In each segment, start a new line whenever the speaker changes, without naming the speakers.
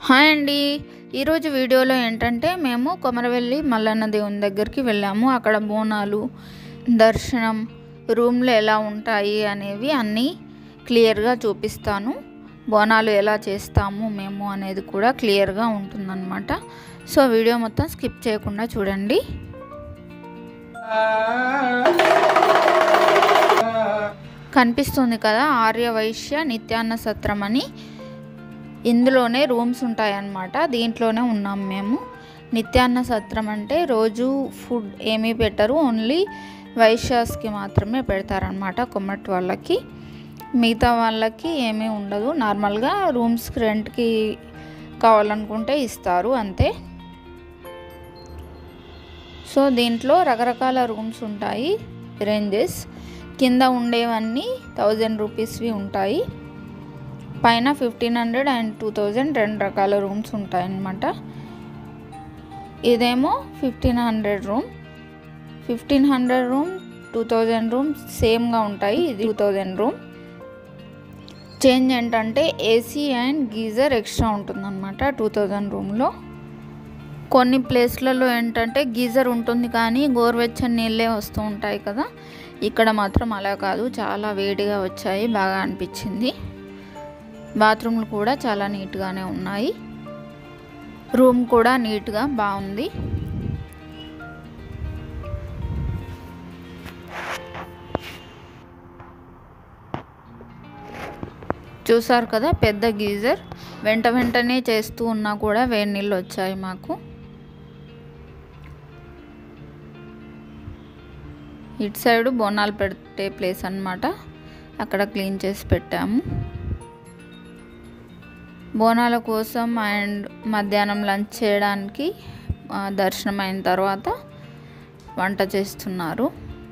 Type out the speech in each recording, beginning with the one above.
Hi అండి ఈరోజు వీడియోలో ఏంటంటే మేము కొమరవెల్లి మల్లన్న దేవుని దగ్గరికి వెళ్ళాము అక్కడ బోనాలు దర్శనం రూమ్లో ఎలా ఉంటాయి అనేవి అన్నీ క్లియర్గా చూపిస్తాను బోనాలు ఎలా చేస్తాము మేము అనేది కూడా క్లియర్గా ఉంటుందన్నమాట సో వీడియో మొత్తం స్కిప్ చేయకుండా చూడండి కనిపిస్తుంది కదా ఆర్య వైశ్య నిత్యాన్న సత్రం అని ఇందులోనే రూమ్స్ ఉంటాయన్నమాట దీంట్లోనే ఉన్నాం మేము నిత్యాన్న సత్రం అంటే రోజు ఫుడ్ ఏమీ పెట్టరు ఓన్లీ వైశ్యాస్కి మాత్రమే పెడతారనమాట కొమ్మటి వాళ్ళకి మిగతా వాళ్ళకి ఏమీ ఉండదు నార్మల్గా రూమ్స్కి రెంట్కి కావాలనుకుంటే ఇస్తారు అంతే సో దీంట్లో రకరకాల రూమ్స్ ఉంటాయి రేంజెస్ కింద ఉండేవన్నీ థౌజండ్ రూపీస్వి ఉంటాయి పైన fifteen hundred and two thousand రెండు రకాల రూమ్స్ ఉంటాయన్నమాట ఇదేమో fifteen hundred room fifteen hundred room two thousand room సేమ్గా ఉంటాయి ఇది టూ థౌజండ్ రూమ్ చేంజ్ ఏంటంటే ఏసీ అండ్ గీజర్ ఎక్స్ట్రా ఉంటుందన్నమాట టూ థౌజండ్ రూమ్లో కొన్ని ప్లేస్లలో ఏంటంటే గీజర్ ఉంటుంది కానీ గోరువెచ్చని నీళ్ళే వస్తూ ఉంటాయి కదా ఇక్కడ మాత్రం అలా కాదు చాలా వేడిగా వచ్చాయి బాగా అనిపించింది బాత్రూమ్లు కూడా చాలా నీట్గానే ఉన్నాయి రూమ్ కూడా నీట్గా బాగుంది చూసారు కదా పెద్ద గీజర్ వెంట వెంటనే చేస్తూ ఉన్నా కూడా వేడి నీళ్ళు వచ్చాయి మాకు ఇటు సైడ్ బోనాలు పెట్టే ప్లేస్ అనమాట అక్కడ క్లీన్ చేసి పెట్టాము బోనాల కోసం అండ్ మధ్యాహ్నం లంచ్ చేయడానికి దర్శనం అయిన తర్వాత వంట చేస్తున్నారు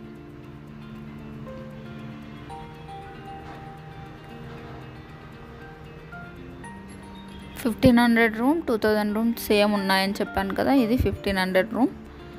fifteen hundred room two thousand room same ఉన్నాయని చెప్పాను కదా ఇది fifteen hundred room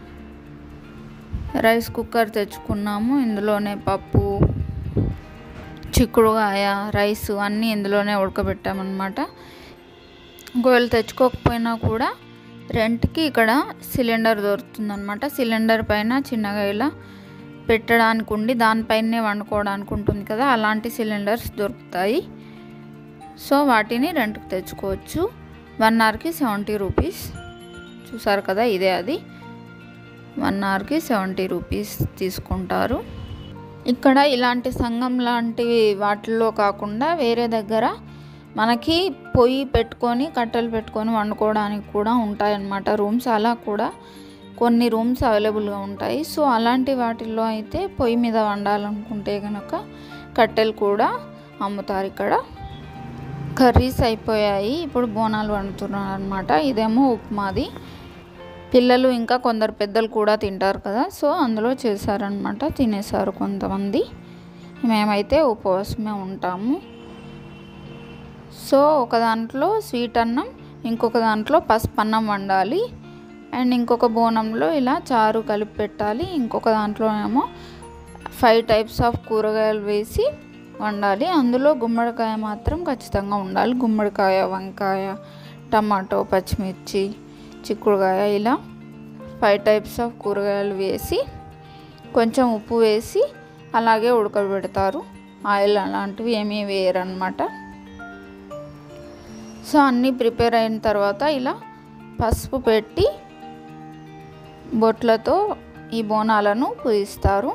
rice cooker తెచ్చుకున్నాము ఇందులోనే పప్పు చిక్కుడుగాయ రైస్ అన్నీ ఇందులోనే ఉడకబెట్టామన్నమాట ఒకవేళ తెచ్చుకోకపోయినా కూడా రెంట్కి ఇక్కడ సిలిండర్ దొరుకుతుందన్నమాట సిలిండర్ పైన చిన్నగా ఇలా పెట్టడానికి ఉండి దానిపైనే వండుకోవడానికి ఉంటుంది కదా అలాంటి సిలిండర్స్ దొరుకుతాయి సో వాటిని రెంట్కి తెచ్చుకోవచ్చు వన్ అవర్కి సెవెంటీ రూపీస్ చూసారు కదా ఇదే అది వన్ అవర్కి సెవెంటీ రూపీస్ తీసుకుంటారు ఇక్కడ ఇలాంటి సంఘం లాంటి వాటిల్లో కాకుండా వేరే దగ్గర మనకి పొయ్యి పెట్టుకొని కట్టెలు పెట్టుకొని వండుకోవడానికి కూడా ఉంటాయన్నమాట రూమ్స్ అలా కూడా కొన్ని రూమ్స్ అవైలబుల్గా ఉంటాయి సో అలాంటి వాటిల్లో అయితే పొయ్యి మీద వండాలనుకుంటే కనుక కట్టెలు కూడా అమ్ముతారు ఇక్కడ కర్రీస్ అయిపోయాయి ఇప్పుడు బోనాలు వండుతున్నారు అనమాట ఇదేమో ఉప్మాది పిల్లలు ఇంకా కొందరు పెద్దలు కూడా తింటారు కదా సో అందులో చేశారనమాట తినేసారు కొంతమంది మేమైతే ఉపవాసమే ఉంటాము సో ఒక దాంట్లో స్వీట్ అన్నం ఇంకొక దాంట్లో పసుపు అన్నం వండాలి అండ్ ఇంకొక బోనంలో ఇలా చారు కలిపి పెట్టాలి ఇంకొక దాంట్లో ఏమో ఫైవ్ టైప్స్ ఆఫ్ కూరగాయలు వేసి వండాలి అందులో గుమ్మడికాయ మాత్రం ఖచ్చితంగా ఉండాలి గుమ్మడికాయ వంకాయ టమాటో పచ్చిమిర్చి చిక్కుడుకాయ ఇలా ఫైవ్ టైప్స్ ఆఫ్ కూరగాయలు వేసి కొంచెం ఉప్పు వేసి అలాగే ఉడకబెడతారు ఆయిల్ అలాంటివి ఏమీ వేయరనమాట సో అన్నీ ప్రిపేర్ అయిన తర్వాత ఇలా పసుపు పెట్టి బొట్లతో ఈ బోనాలను పూజిస్తారు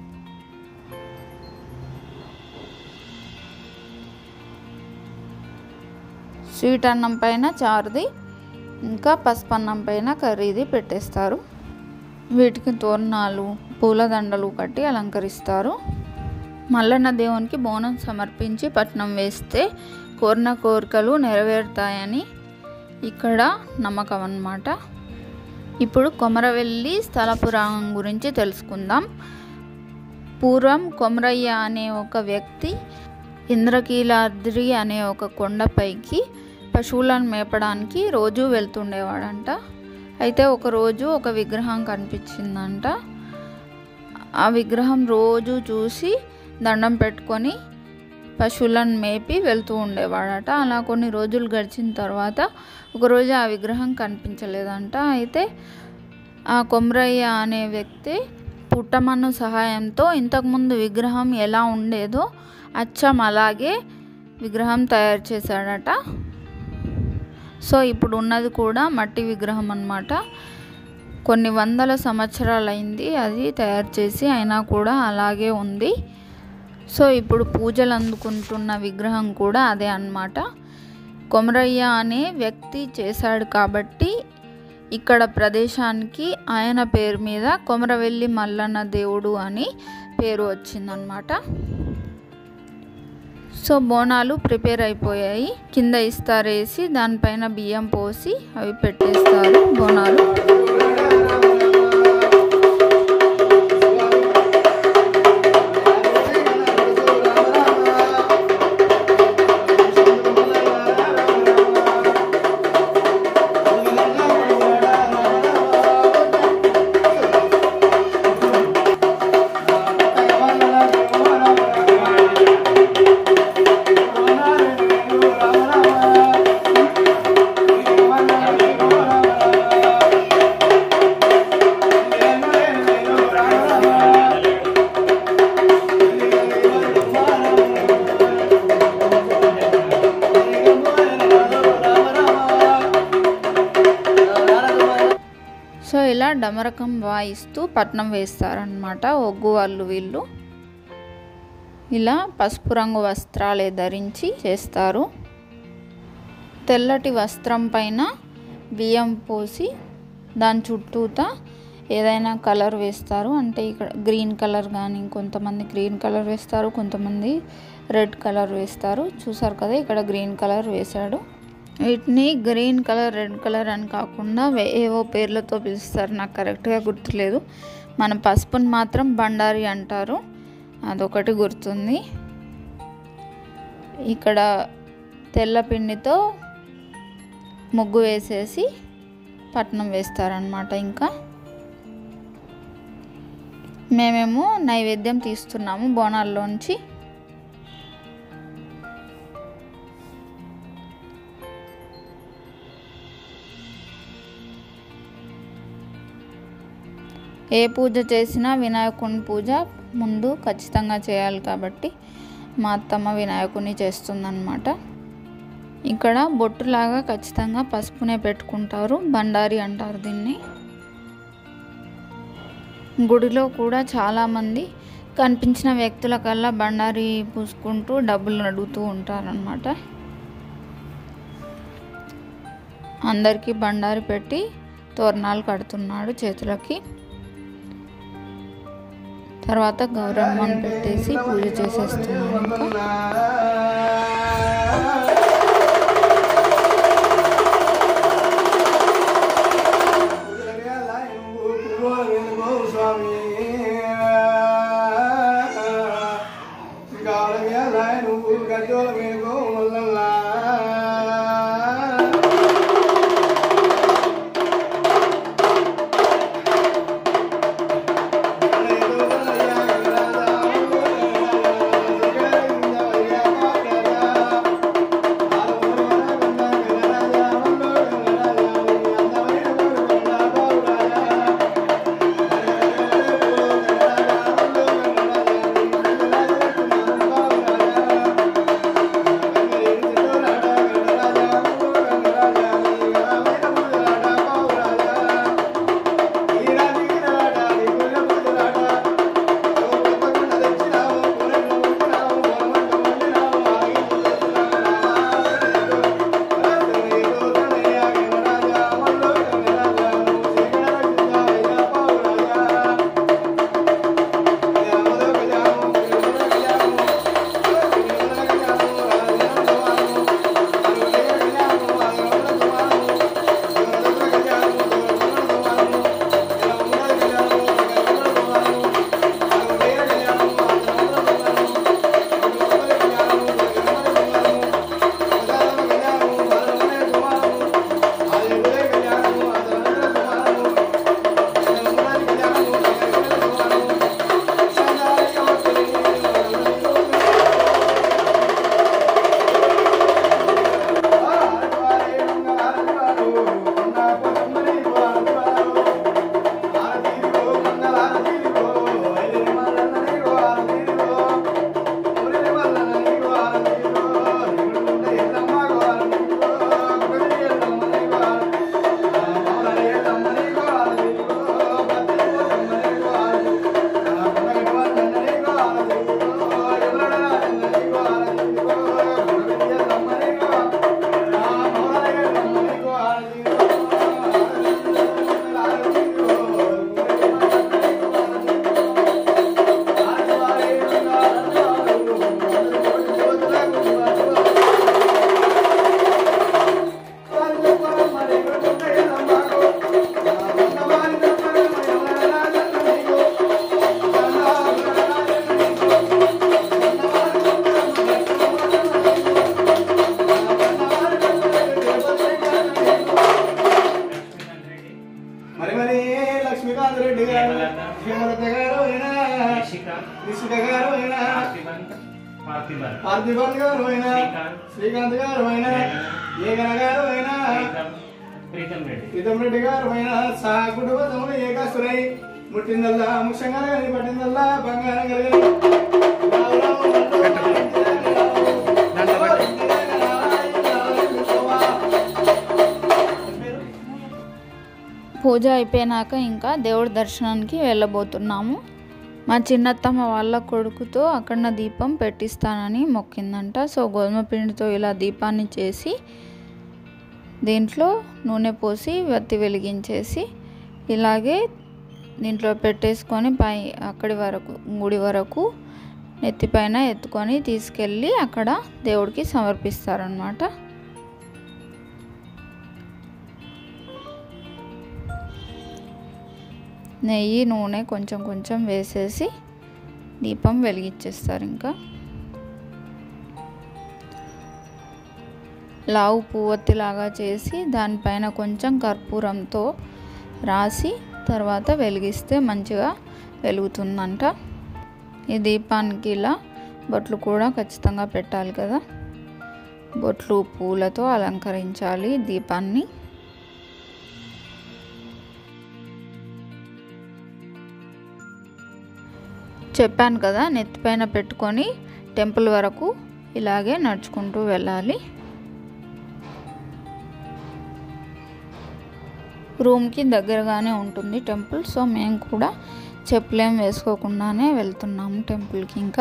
స్వీట్ అన్నం పైన చారుది ఇంకా పసుపు అన్నం పైన కర్రీది పెట్టేస్తారు వీటికి తోరణాలు పూలదండలు కట్టి అలంకరిస్తారు మల్లన్న దేవునికి బోనం సమర్పించి పట్నం వేస్తే కోరిన కోరికలు నెరవేరుతాయని ఇక్కడ నమ్మకం అన్నమాట ఇప్పుడు కొమరవెల్లి స్థల పురాణం గురించి తెలుసుకుందాం పూర్వం కొమరయ్య అనే ఒక వ్యక్తి ఇంద్రకీలాద్రి అనే ఒక కొండపైకి పశువులను మేపడానికి రోజు వెళ్తుండేవాడంట అయితే ఒకరోజు ఒక విగ్రహం కనిపించిందంట ఆ విగ్రహం రోజు చూసి దండం పెట్టుకొని పశువులను మేపి వెళ్తూ ఉండేవాడట అలా కొన్ని రోజులు గడిచిన తర్వాత ఒకరోజు ఆ విగ్రహం కనిపించలేదంట అయితే ఆ కొమరయ్య అనే వ్యక్తి పుట్టమన్ను సహాయంతో ఇంతకుముందు విగ్రహం ఎలా ఉండేదో అచ్చం అలాగే విగ్రహం తయారు చేశాడట సో ఇప్పుడు ఉన్నది కూడా మట్టి విగ్రహం అన్నమాట కొన్ని వందల సంవత్సరాలైంది అది తయారు చేసి అయినా కూడా అలాగే ఉంది సో ఇప్పుడు పూజలు అందుకుంటున్న విగ్రహం కూడా అదే అన్నమాట కొమరయ్య అనే వ్యక్తి చేశాడు కాబట్టి ఇక్కడ ప్రదేశానికి ఆయన పేరు మీద కొమరవెల్లి మల్లన్న దేవుడు అని పేరు వచ్చిందనమాట సో బోనాలు ప్రిపేర్ అయిపోయాయి కింద ఇస్తారేసి దానిపైన బియ్యం పోసి అవి పెట్టేస్తారు బోనాలు సో ఇలా డమరకం వాయిస్తూ పట్నం వేస్తారనమాట ఒగ్గు వాళ్ళు వీళ్ళు ఇలా పసుపు రంగు వస్త్రాలే ధరించి చేస్తారు తెల్లటి వస్త్రం పైన బియ్యం పోసి దాని చుట్టూతా ఏదైనా కలర్ వేస్తారు అంటే ఇక్కడ గ్రీన్ కలర్ కానీ కొంతమంది గ్రీన్ కలర్ వేస్తారు కొంతమంది రెడ్ కలర్ వేస్తారు చూసారు కదా ఇక్కడ గ్రీన్ కలర్ వేశాడు వీటిని గ్రీన్ కలర్ రెడ్ కలర్ అని కాకుండా వే- ఏవో పేర్లతో పిలుస్తారు నాకు కరెక్ట్గా గుర్తులేదు మన పసుపుని మాత్రం బండారి అంటారు అదొకటి గుర్తుంది ఇక్కడ తెల్ల పిండితో ముగ్గు వేసేసి పట్నం వేస్తారనమాట ఇంకా మేమేమో నైవేద్యం తీస్తున్నాము బోనాల్లోంచి ఏ పూజ చేసినా వినాయకుని పూజ ముందు ఖచ్చితంగా చేయాలి కాబట్టి మా అత్తమ్మ వినాయకుని చేస్తుందన్నమాట ఇక్కడ బొట్టులాగా ఖచ్చితంగా పసుపునే పెట్టుకుంటారు బండారి అంటారు దీన్ని గుడిలో కూడా చాలామంది కనిపించిన వ్యక్తుల కల్లా బండారి పూసుకుంటూ డబ్బులు అడుగుతూ ఉంటారనమాట అందరికీ బండారి పెట్టి తోరణాలు కడుతున్నాడు చేతులకి తర్వాత గౌరమ్మని పెట్టేసి పూజ చేసేస్తున్నాడు ఇంకా
Yeah. శ్రీకాంత్
నిశిత గారు అయినా
పార్థివంత్ పార్థివన్
పార్థివన్ గారు అయినా
శ్రీకాంత్
శ్రీకాంత్ గారు అయినా ఏగన గారు అయినా
ప్రీతం ప్రీతం రెడ్డి
ప్రీతం రెడ్డి గారు అయినా సా కుటుంబములు ఏకాసురై ముట్టిందల్లా ముఖ్యంగా కలిగి పట్టిందల్లా బంగారం కలిగి
పూజ అయిపోయినాక ఇంకా దేవుడి దర్శనానికి వెళ్ళబోతున్నాము మా చిన్నత్తమ్మ వాళ్ళ కొడుకుతో అక్కడ దీపం పెట్టిస్తానని మొక్కిందంట సో గోధుమ పిండితో ఇలా దీపాన్ని చేసి దీంట్లో నూనె పోసి వత్తి వెలిగించేసి ఇలాగే దీంట్లో పెట్టేసుకొని పై అక్కడి వరకు గుడి వరకు నెత్తిపైన ఎత్తుకొని తీసుకెళ్ళి అక్కడ దేవుడికి సమర్పిస్తారనమాట నెయ్యి నూనె కొంచెం కొంచెం వేసేసి దీపం వెలిగించేస్తారు ఇంకా లావు పువ్వొత్తిలాగా చేసి దానిపైన కొంచెం కర్పూరంతో రాసి తర్వాత వెలిగిస్తే మంచిగా వెలుగుతుందంట ఈ దీపానికి ఇలా బొట్లు కూడా ఖచ్చితంగా పెట్టాలి కదా బొట్లు పూలతో అలంకరించాలి దీపాన్ని చెప్పాను కదా నెత్తిపైన పెట్టుకొని టెంపుల్ వరకు ఇలాగే నడుచుకుంటూ వెళ్ళాలి రూమ్కి దగ్గరగానే ఉంటుంది టెంపుల్ సో మేము కూడా చెప్పులేం వేసుకోకుండానే వెళ్తున్నాము టెంపుల్కి ఇంకా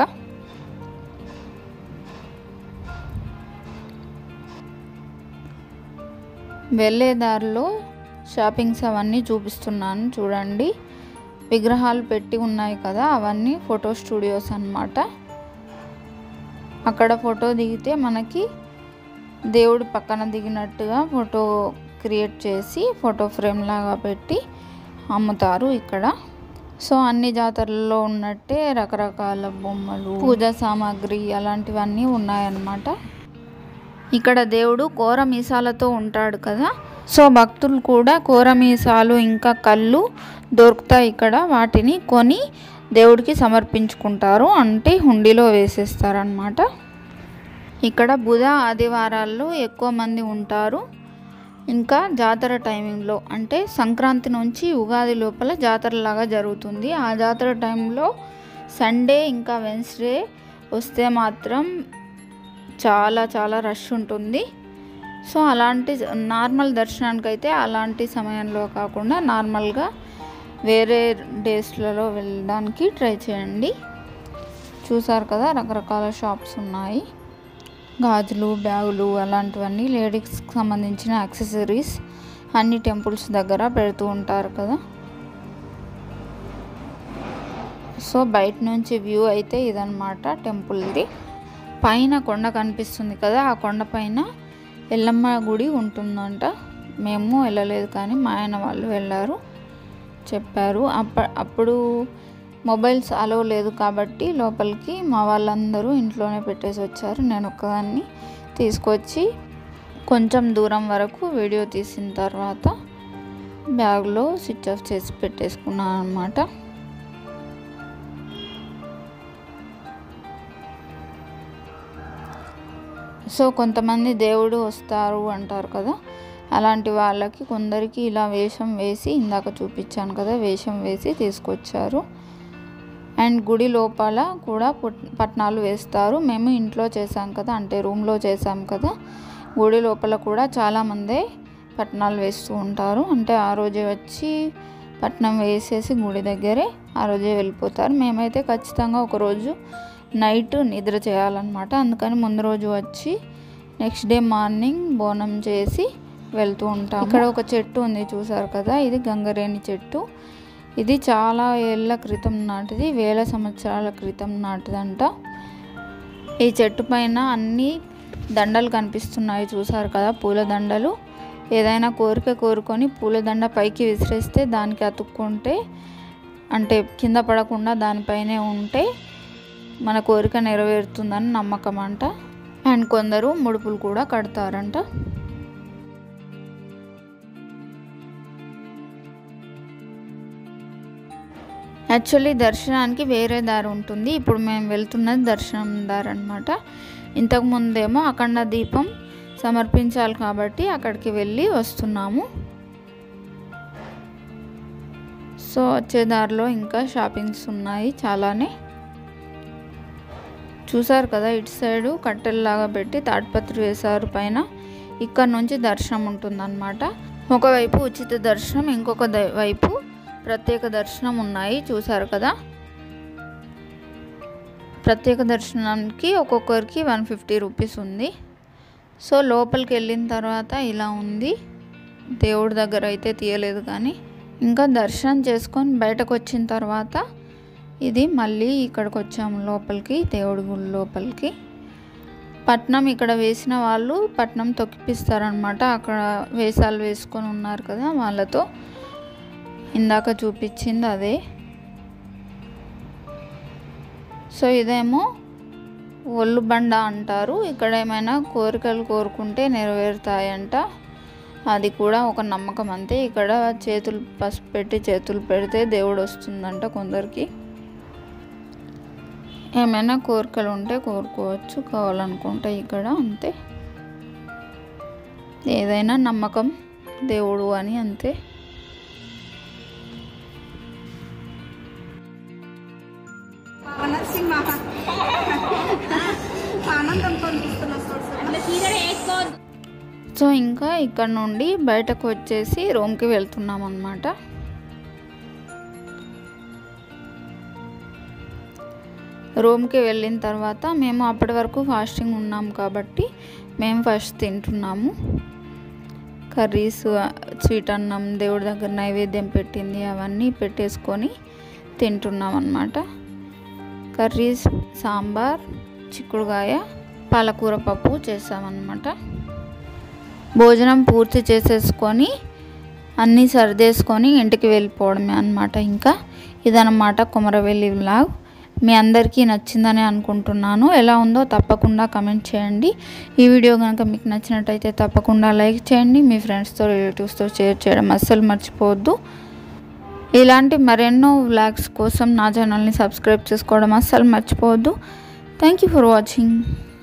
వెళ్ళే దారిలో షాపింగ్స్ అవన్నీ చూపిస్తున్నాను చూడండి విగ్రహాలు పెట్టి ఉన్నాయి కదా అవన్నీ ఫోటో స్టూడియోస్ అన్నమాట అక్కడ ఫోటో దిగితే మనకి దేవుడి పక్కన దిగినట్టుగా ఫోటో క్రియేట్ చేసి ఫోటో ఫ్రేమ్ లాగా పెట్టి అమ్ముతారు ఇక్కడ సో అన్ని జాతరల్లో ఉన్నట్టే రకరకాల బొమ్మలు పూజా సామాగ్రి అలాంటివన్నీ ఉన్నాయన్నమాట ఇక్కడ దేవుడు కోర మీసాలతో ఉంటాడు కదా సో భక్తులు కూడా కోర మీసాలు ఇంకా కళ్ళు దొరుకుతాయి ఇక్కడ వాటిని కొని దేవుడికి సమర్పించుకుంటారు అంటే హుండీలో వేసేస్తారనమాట ఇక్కడ బుధ ఆదివారాల్లో ఎక్కువ మంది ఉంటారు ఇంకా జాతర టైమింగ్లో అంటే సంక్రాంతి నుంచి ఉగాది లోపల జాతరలాగా జరుగుతుంది ఆ జాతర టైంలో సండే ఇంకా వెన్స్డే వస్తే మాత్రం చాలా చాలా రష్ ఉంటుంది సో అలాంటి నార్మల్ దర్శనానికి అయితే అలాంటి సమయంలో కాకుండా నార్మల్గా వేరే డేస్లలో వెళ్ళడానికి ట్రై చేయండి చూసారు కదా రకరకాల షాప్స్ ఉన్నాయి గాజులు బ్యాగులు అలాంటివన్నీ లేడీస్కి సంబంధించిన యాక్సెసరీస్ అన్ని టెంపుల్స్ దగ్గర పెడుతూ ఉంటారు కదా సో బయట నుంచి వ్యూ అయితే ఇదన్నమాట టెంపుల్ది పైన కొండ కనిపిస్తుంది కదా ఆ కొండ పైన ఎల్లమ్మ గుడి ఉంటుందంట మేము వెళ్ళలేదు కానీ మా ఆయన వాళ్ళు వెళ్ళారు చెప్పారు అప్ప అప్పుడు మొబైల్స్ అలో లేదు కాబట్టి లోపలికి మా వాళ్ళందరూ ఇంట్లోనే పెట్టేసి వచ్చారు నేను ఒక్కదాన్ని తీసుకొచ్చి కొంచెం దూరం వరకు వీడియో తీసిన తర్వాత బ్యాగ్లో స్విచ్ ఆఫ్ చేసి పెట్టేసుకున్నాను అనమాట సో కొంతమంది దేవుడు వస్తారు అంటారు కదా అలాంటి వాళ్ళకి కొందరికి ఇలా వేషం వేసి ఇందాక చూపించాను కదా వేషం వేసి తీసుకొచ్చారు అండ్ గుడి లోపల కూడా పుట్ పట్నాలు వేస్తారు మేము ఇంట్లో చేసాం కదా అంటే రూమ్లో చేసాం కదా గుడి లోపల కూడా చాలామందే పట్నాలు వేస్తూ ఉంటారు అంటే ఆ రోజే వచ్చి పట్నం వేసేసి గుడి దగ్గరే ఆ రోజే వెళ్ళిపోతారు మేమైతే ఖచ్చితంగా ఒకరోజు నైట్ నిద్ర చేయాలన్నమాట అందుకని ముందు రోజు వచ్చి నెక్స్ట్ డే మార్నింగ్ బోనం చేసి వెళ్తూ ఉంటాం ఇక్కడ ఒక చెట్టు ఉంది చూసారు కదా ఇది గంగరేణి చెట్టు ఇది చాలా ఏళ్ళ క్రితం నాటిది వేల సంవత్సరాల క్రితం నాటిదంట ఈ చెట్టు పైన అన్ని దండలు కనిపిస్తున్నాయి చూసారు కదా పూల దండలు ఏదైనా కోరిక కోరుకొని పూలదండ పైకి విసిరేస్తే దానికి అతుక్కుంటే అంటే కింద పడకుండా దానిపైనే ఉంటే మన కోరిక నెరవేరుతుందని నమ్మకం అంట అండ్ కొందరు ముడుపులు కూడా కడతారంట యాక్చువల్లీ దర్శనానికి వేరే దారి ఉంటుంది ఇప్పుడు మేము వెళ్తున్నది దర్శనం దారి అనమాట ఇంతకు ముందేమో అఖండ దీపం సమర్పించాలి కాబట్టి అక్కడికి వెళ్ళి వస్తున్నాము సో వచ్చే దారిలో ఇంకా షాపింగ్స్ ఉన్నాయి చాలానే చూసారు కదా ఇటు సైడు కట్టెల్లాగా పెట్టి తాడ్పత్రి వేశారు పైన ఇక్కడ నుంచి దర్శనం ఉంటుందన్నమాట ఒకవైపు ఉచిత దర్శనం ఇంకొక ద- వైపు ప్రత్యేక దర్శనం ఉన్నాయి చూసారు కదా ప్రత్యేక దర్శనానికి ఒక్కొక్కరికి వన్ ఫిఫ్టీ రూపీస్ ఉంది సో లోపలికి వెళ్ళిన తర్వాత ఇలా ఉంది దేవుడి దగ్గర అయితే తీయలేదు కానీ ఇంకా దర్శనం చేసుకొని బయటకు వచ్చిన తర్వాత ఇది మళ్ళీ ఇక్కడికి వచ్చాము లోపలికి దేవుడి గుడి లోపలికి పట్నం ఇక్కడ వేసిన వాళ్ళు పట్నం తొక్కిపిస్తారనమాట అక్కడ వేషాలు వేసుకొని ఉన్నారు కదా వాళ్ళతో ఇందాక చూపించింది అదే సో ఇదేమో ఒళ్ళు బండ అంటారు ఇక్కడ ఏమైనా కోరికలు కోరుకుంటే నెరవేరుతాయంట అది కూడా ఒక నమ్మకం అంతే ఇక్కడ చేతులు పసుపు పెట్టి చేతులు పెడితే దేవుడు వస్తుందంట కొందరికి ఏమైనా కోరికలు ఉంటే కోరుకోవచ్చు కావాలనుకుంటే ఇక్కడ అంతే ఏదైనా నమ్మకం దేవుడు అని అంతే
నరసింహ ఆనందంతో చూస్తున్నా చూడు
సో ఇంకా ఇక్కడ నుండి బయటకు వచ్చేసి రూమ్కి వెళ్తున్నాం అనమాట రూమ్కి వెళ్ళిన తర్వాత మేము అప్పటి వరకు ఫాస్టింగ్ ఉన్నాం కాబట్టి మేము ఫస్ట్ తింటున్నాము కర్రీస్ స్వీట్ అన్నం దేవుడి దగ్గర నైవేద్యం పెట్టింది అవన్నీ పెట్టేసుకొని తింటున్నాం అన్నమాట కర్రీస్ సాంబార్ చిక్కుడుగాయ పాలకూర పప్పు చేసామన్నమాట భోజనం పూర్తి చేసేసుకొని అన్నీ సర్దేసుకొని ఇంటికి వెళ్ళిపోవడమే అనమాట ఇంకా ఇదన్నమాట కుమరవెల్లి వ్లాగ్ మీ అందరికీ నచ్చిందని అనుకుంటున్నాను ఎలా ఉందో తప్పకుండా కమెంట్ చేయండి ఈ వీడియో కనుక మీకు నచ్చినట్టయితే తప్పకుండా లైక్ చేయండి మీ ఫ్రెండ్స్తో రిలేటివ్స్తో షేర్ చేయడం అస్సలు మర్చిపోవద్దు ఇలాంటి మరెన్నో వ్లాగ్స్ కోసం నా ఛానల్ని సబ్స్క్రైబ్ చేసుకోవడం అస్సలు మర్చిపోవద్దు థ్యాంక్ యూ ఫర్ వాచింగ్